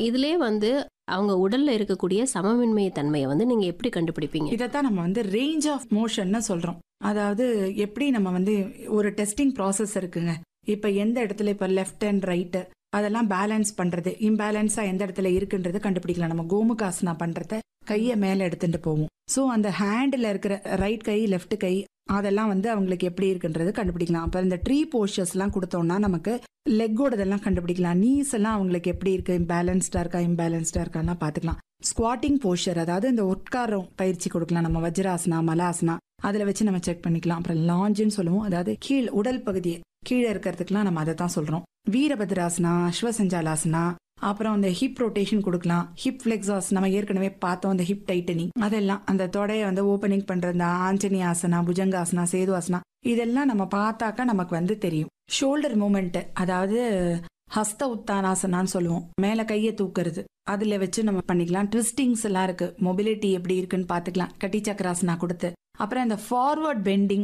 இதுலயே வந்து அவங்க உடல்ல இருக்கக்கூடிய சமமின்மை தன்மையை வந்து நீங்க எப்படி கண்டுபிடிப்பீங்க இதைத்தான் நம்ம வந்து ரேஞ்ச் ஆஃப் மோஷன்னு சொல்றோம் அதாவது எப்படி நம்ம வந்து ஒரு டெஸ்டிங் ப்ராசஸ் இருக்குங்க இப்ப எந்த இடத்துல இப்ப லெஃப்ட் அண்ட் ரைட்டு அதெல்லாம் பேலன்ஸ் பண்றது இம்பேலன்ஸா எந்த இடத்துல இருக்குன்றது கண்டுபிடிக்கலாம் நம்ம கோமுகாசனா பண்றத கையை மேல எடுத்துட்டு போவோம் ஸோ அந்த ஹேண்டில் இருக்கிற ரைட் கை லெஃப்ட் கை அதெல்லாம் வந்து அவங்களுக்கு எப்படி இருக்குன்றது கண்டுபிடிக்கலாம் அப்ப இந்த ட்ரீ போஸ்டர்ஸ்லாம் கொடுத்தோம்னா நமக்கு லெக்கோடதெல்லாம் கண்டுபிடிக்கலாம் நீஸ் எல்லாம் அவங்களுக்கு எப்படி இருக்கு பேலன்ஸ்டா இருக்கா இம்பேலன்ஸ்டா இருக்கான்னா பாத்துக்கலாம் ஸ்குவாட்டிங் போஸ்டர் அதாவது இந்த உட்காரம் பயிற்சி கொடுக்கலாம் நம்ம வஜ்ராசனா மலாசனா அதுல வச்சு நம்ம செக் பண்ணிக்கலாம் அப்புறம் லாஞ்சுன்னு சொல்லுவோம் அதாவது கீழ் உடல் பகுதியை கீழே இருக்கிறதுக்குலாம் நம்ம அதை தான் சொல்றோம் வீரபத்ராசனா அஸ்வசஞ்சாலாசனா அப்புறம் அந்த ஹிப் ரொட்டேஷன் கொடுக்கலாம் ஹிப் ஃபிளெக்ஸாஸ் நம்ம ஏற்கனவே பார்த்தோம் அந்த ஹிப் டைட்டனிங் அதெல்லாம் அந்த தொடையை வந்து ஓப்பனிங் பண்ற அந்த ஆஞ்சனி ஆசனா புஜங்காசனா சேது ஆசனா இதெல்லாம் நம்ம பார்த்தாக்கா நமக்கு வந்து தெரியும் ஷோல்டர் மூமெண்ட் அதாவது ஹஸ்த உத்தானாசனான்னு சொல்லுவோம் மேல கையை தூக்குறது அதுல வச்சு நம்ம பண்ணிக்கலாம் ட்விஸ்டிங்ஸ் எல்லாம் இருக்கு மொபிலிட்டி எப்படி இருக்குன்னு பாத்துக்கலாம் கட்டி சக்கராசனா கொடுத்து அப்புறம் இந்த ஃபார்வர்ட் பெண்டிங்